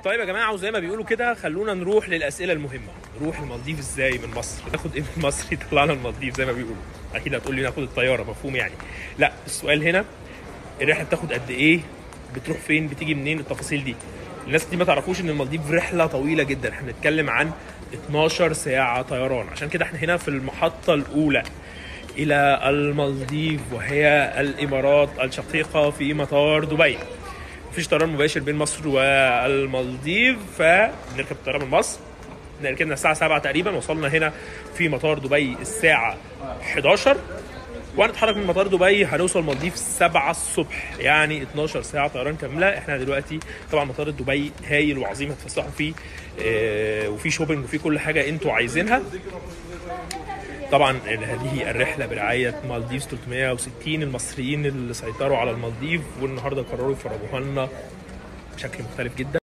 طيب يا جماعه وزي ما بيقولوا كده خلونا نروح للاسئله المهمه نروح المالديف ازاي من مصر ناخد ايه من مصر يطلعنا المالديف زي ما بيقولوا اكيد هتقول لي ناخد الطياره مفهوم يعني لا السؤال هنا الرحله بتاخد قد ايه بتروح فين بتيجي منين التفاصيل دي الناس دي ما تعرفوش ان المالديف رحله طويله جدا احنا بنتكلم عن 12 ساعه طيران عشان كده احنا هنا في المحطه الاولى الى المالديف وهي الامارات الشقيقه في مطار دبي مفيش طيران مباشر بين مصر والمالديف فنركب الطياره من مصر ركبنا الساعه 7 تقريبا وصلنا هنا في مطار دبي الساعه 11 وهنتحرك من مطار دبي هنوصل المالديف 7 الصبح يعني 12 ساعه طيران كامله احنا دلوقتي طبعا مطار دبي هايل وعظيم هتفسحوا فيه اه وفي شوبينج وفي كل حاجه انتوا عايزينها طبعا هذه الرحله برعايه مالديفز 360 المصريين اللي سيطروا على المالديف والنهارده قرروا يفرجوها لنا بشكل مختلف جدا